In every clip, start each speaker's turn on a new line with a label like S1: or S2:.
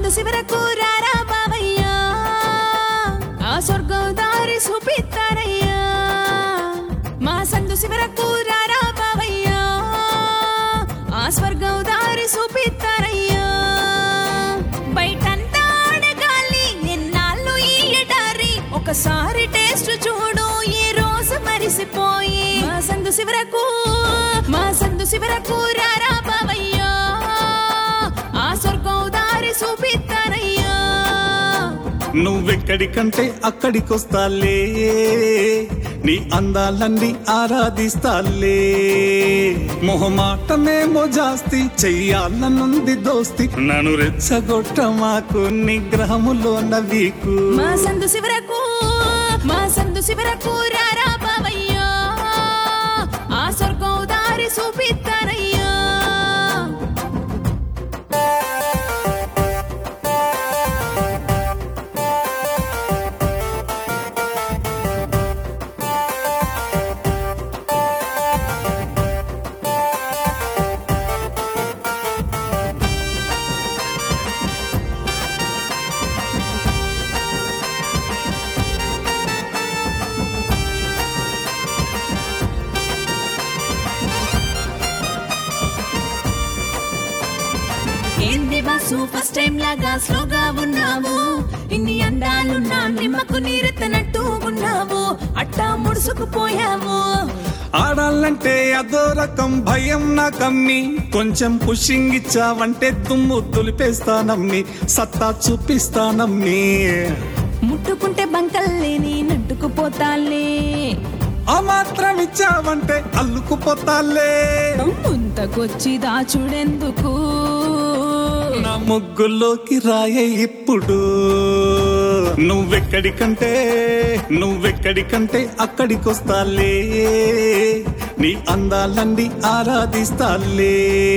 S1: సందు శివరకు రారా బావయ్యా ఆ స్వర్గం దారి చూపిస్తారయ్యా మా సందు శివరకు రారా బావయ్యా ఆ స్వర్గం దారి చూపిస్తారయ్యా బయటంతా ఆడగాలి ఎన్నాళ్ళు ఈ ఎడారి ఒకసారి టేస్ట్ చూడు ఈ రోజు మరిసిపోయి మా సందు శివరకు మా సందు శివరకు రారా బావయ్యా ఆ స్వర్గం దారి చూపిస్తారయ్యా
S2: నువ్వెక్కడికంటే అక్కడికొస్తాలే నీ అందాలన్నీ ఆరాధిస్తాలే మొహమాటమేమో జాస్తి చెయ్యాలనుంది దోస్తి నన్ను రెచ్చగొట్ట మాకు నిగ్రహములో నవీకు
S1: మా సందు శివరకు మా సందు శివరకు రారా బావయ్యా ఆ స్వర్గం దారి చూపిస్తారయ్యా ఏంది బాసు ఫస్ట్ టైం లాగా స్లోగా ఉన్నావు ఇన్ని అందాలున్నా నిమ్మకు నీరెత్తనట్టు ఉన్నావు అట్టా ముడుసుకుపోయావు
S2: ఆడాలంటే అదో రకం భయం నా కమ్మి కొంచెం పుషింగ్ ఇచ్చావంటే తుమ్ము దులిపేస్తానమ్మి సత్తా చూపిస్తానమ్మి
S1: ముట్టుకుంటే బంకల్లేని నట్టుకుపోతాలే
S2: ఆ మాత్రం ఇచ్చావంటే అల్లుకుపోతాలే
S1: ముంతకొచ్చి దాచుడెందుకు
S2: నా ముగ్గులోకి రాయే ఇప్పుడు నువ్వెక్కడికంటే నువ్వెక్కడికంటే అక్కడికొస్తాలే నీ అందాలన్నీ ఆరాధిస్తాలే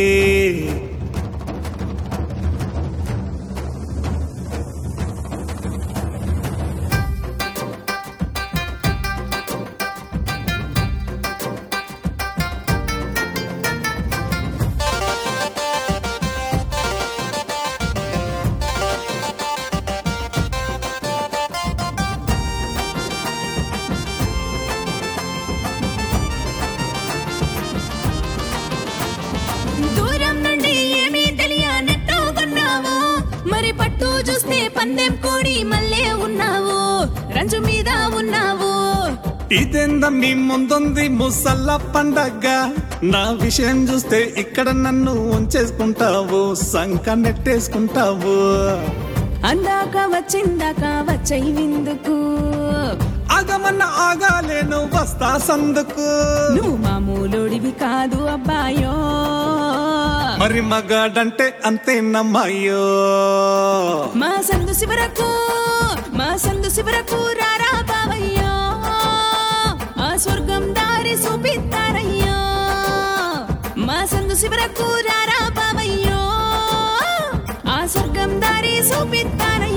S1: దూరం నుండి ఏమీ తెలియనట్టుకున్నావు మరి పట్టు చూస్తే పందెం కోడి మళ్ళీ ఉన్నావు రంజు మీద ఉన్నావు
S2: ఇదెందమ్మి ముందుంది ముసల్ల పండగ నా విషయం చూస్తే ఇక్కడ నన్ను ఉంచేసుకుంటావు సంక నెట్టేసుకుంటావు
S1: అందాక వచ్చిందాక వచ్చై విందుకు
S2: ఆగమన్న ఆగాలేను వస్తా సందుకు
S1: నువ్వు మామూలుడివి కాదు అబ్బాయో
S2: మరి మగాడంటే అంతే నమ్మాయో
S1: మా సందు శివరకు మా సందు శివరకు రారా బావయ్యో ఆ స్వర్గం దారి చూపిస్తారయ్యో మా సందు శివరకు రారా బావయ్యో ఆ స్వర్గం దారి చూపిస్తారయ్యో